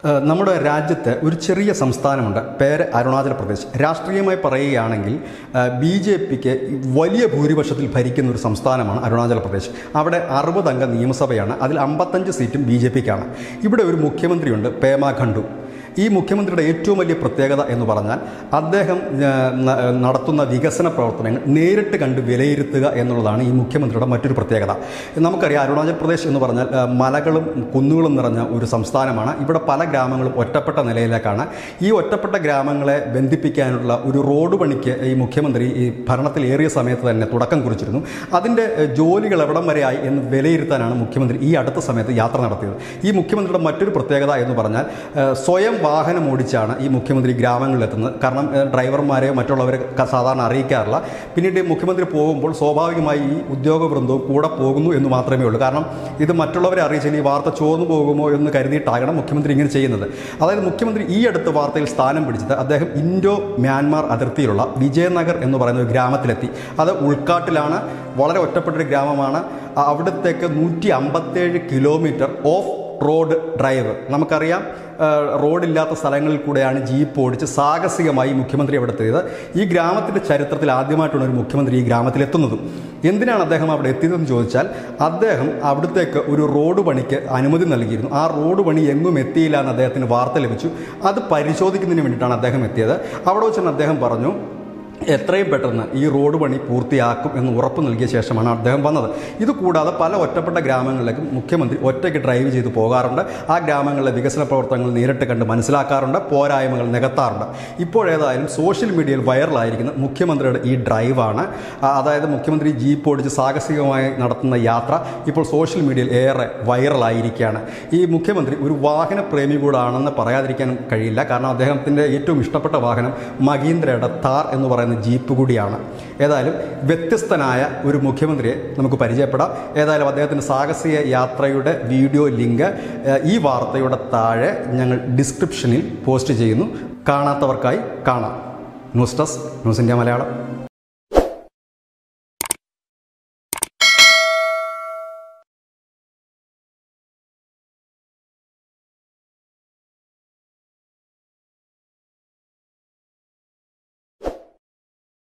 ഏഹ് നമ്മുടെ രാജ്യത്ത് ഒരു ചെറിയ സംസ്ഥാനമുണ്ട് പേര് അരുണാചൽ പ്രദേശ് രാഷ്ട്രീയമായി പറയുകയാണെങ്കിൽ ബി ജെ പിക്ക് വലിയ ഭൂരിപക്ഷത്തിൽ ഭരിക്കുന്ന ഒരു സംസ്ഥാനമാണ് അരുണാചൽ പ്രദേശ് അവിടെ അറുപത് അംഗ നിയമസഭയാണ് അതിൽ അമ്പത്തഞ്ച് സീറ്റും ബി ജെ പിക്കാണ് ഇവിടെ ഒരു മുഖ്യമന്ത്രിയുണ്ട് പേമ ഖണ്ഡു ഈ മുഖ്യമന്ത്രിയുടെ ഏറ്റവും വലിയ പ്രത്യേകത എന്ന് പറഞ്ഞാൽ അദ്ദേഹം ഏഹ്, ന- നടത്തുന്ന വികസന പ്രവർത്തനങ്ങൾ നേരിട്ട് കണ്ട് വിലയിരുത്തുക എന്നുള്ളതാണ് ഈ മുഖ്യമന്ത്രിയുടെ മറ്റൊരു പ്രത്യേകത നമുക്കറിയാം അരുണാചൽ പ്രദേശ് എന്ന് പറഞ്ഞാൽ ഏഹ്, മലകളും കുന്നുകളും നിറഞ്ഞ ഒരു സംസ്ഥാനമാണ് ഇവിടെ പല ഗ്രാമങ്ങളും ഒറ്റപ്പെട്ട നിലയിലേക്കാണ് ഈ ഒറ്റപ്പെട്ട ഗ്രാമങ്ങളെ ബന്ധിപ്പിക്കാനുള്ള ഒരു റോഡ് പണിക്ക് ഈ മുഖ്യമന്ത്രി ഈ ഭരണത്തിൽ ഏറിയ സമയത്ത് തന്നെ തുടക്കം കുറിച്ചിരുന്നു അതിൻ്റെ ഏഹ്, ജോലികൾ എവിടം വരെയായി എന്ന് വിലയിരുത്താനാണ് മുഖ്യമന്ത്രി ഈ അടുത്ത സമയത്ത് യാത്ര നടത്തിയത് ഈ മുഖ്യമന്ത്രിയുടെ മറ്റൊരു പ്രത്യേകത എന്ന് പറഞ്ഞാൽ ഏഹ്, സ്വയം വാഹനം ഓടിച്ചാണ് ഈ മുഖ്യമന്ത്രി ഗ്രാമങ്ങളിലെത്തുന്നത് കാരണം ഏഹ്, ഡ്രൈവർമാരെയോ മറ്റുള്ളവരെ ക- സാധാരണ അറിയിക്കാറില്ല പിന്നീട് ഈ മുഖ്യമന്ത്രി പോകുമ്പോൾ സ്വാഭാവികമായി ഈ ഉദ്യോഗ വൃന്ദവും കൂടെ പോകുന്നു എന്ന് മാത്രമേ ഉള്ളൂ കാരണം ഇത് മറ്റുള്ളവരെ അറിയിച്ചാൽ ഈ വാർത്ത ചോർന്നു പോകുമോ എന്ന് കരുതിയിട്ടാകണം മുഖ്യമന്ത്രി ഇങ്ങനെ ചെയ്യുന്നത് അതായത് മുഖ്യമന്ത്രി ഈ അടുത്ത വാർത്തയിൽ സ്ഥാനം പിടിച്ചത് അദ്ദേഹം ഇൻഡോ മ്യാൻമാർ അതിർത്തിയിലുള്ള വിജയനഗർ എന്ന് പറയുന്ന ഒരു ഗ്രാമത്തിലെത്തി അത് ഉൾക്കാട്ടിലാണ് വളരെ ഒറ്റപ്പെട്ടൊരു ഗ്രാമമാണ് ആ അവിടത്തേക്ക് നൂറ്റി അമ്പത്തേഴ് കിലോമീറ്റർ ഓഫ് റോഡ് ഡ്രൈവ് നമുക്കറിയാം ആ, റോഡില്ലാത്ത സ്ഥലങ്ങളിൽ കൂടെയാണ് ജീപ്പ് ഓടിച്ച് സാഹസികമായി മുഖ്യമന്ത്രി അവിടെ എത്തിയത് ഈ ഗ്രാമത്തിൻ്റെ ചരിത്രത്തിൽ ആദ്യമായിട്ടാണ് ഒരു മുഖ്യമന്ത്രി ഈ ഗ്രാമത്തിലെത്തുന്നതും എന്തിനാണ് അദ്ദേഹം അവിടെ എത്തിയതെന്ന് ചോദിച്ചാൽ അദ്ദേഹം അവിടത്തേക്ക് ഒരു റോഡ് പണിക്ക് അനുമതി നൽകിയിരുന്നു ആ റോഡ് പണി എങ്ങും എത്തിയില്ല എന്ന് അദ്ദേഹത്തിന് വാർത്ത ലഭിച്ചു അത് പരിശോധിക്കുന്നതിന് വേണ്ടിയിട്ടാണ് അദ്ദേഹം എത്തിയത് അവിടെ വെച്ചാണ് അദ്ദേഹം പറഞ്ഞു എത്രയും പെട്ടെന്ന് ഈ റോഡ് പണി പൂർത്തിയാക്കും എന്ന് ഉറപ്പ് നൽകിയ ശേഷമാണ് അദ്ദേഹം വന്നത് ഇത് കൂടാതെ പല ഒറ്റപ്പെട്ട ഗ്രാമങ്ങളിലേക്കും മുഖ്യമന്ത്രി ഒറ്റയ്ക്ക് ഡ്രൈവ് ചെയ്ത് പോകാറുണ്ട് ആ ഗ്രാമങ്ങളിലെ വികസന പ്രവർത്തനങ്ങൾ നേരിട്ട് കണ്ട് മനസ്സിലാക്കാറുണ്ട് പോരായ്മകൾ നികത്താറുണ്ട് ഇപ്പോഴേതായാലും സോഷ്യൽ മീഡിയയിൽ വൈറലായിരിക്കുന്ന മുഖ്യമന്ത്രിയുടെ ഈ ഡ്രൈവാണ് ആ, അതായത് മുഖ്യമന്ത്രി ജീപ്പ് ഓടിച്ച് സാഹസികമായി നടത്തുന്ന യാത്ര ഇപ്പോൾ സോഷ്യൽ മീഡിയയിൽ ഏറെ വൈറലായിരിക്കുകയാണ് ഈ മുഖ്യമന്ത്രി ഒരു വാഹന പ്രേമി കൂടാണെന്ന് പറയാതിരിക്കാനും കഴിയില്ല കാരണം അദ്ദേഹത്തിൻ്റെ ഏറ്റവും ഇഷ്ടപ്പെട്ട വാഹനം മഹീന്ദ്രയുടെ താർ എന്ന് പറയുന്ന ജീപ്പ് കൂടിയാണ് ഏതായാലും വ്യത്യസ്തനായ ഒരു മുഖ്യമന്ത്രിയെ നമുക്ക് പരിചയപ്പെടാം ഏതായാലും അദ്ദേഹത്തിൻ്റെ സാഹസിക യാത്രയുടെ വീഡിയോ ലിങ്ക് ഏഹ്, ഈ വാർത്തയുടെ താഴെ ഞങ്ങൾ ഡിസ്ക്രിപ്ഷനിൽ പോസ്റ്റ് ചെയ്യുന്നു കാണാത്തവർക്കായി കാണാം news desk news India Malayalam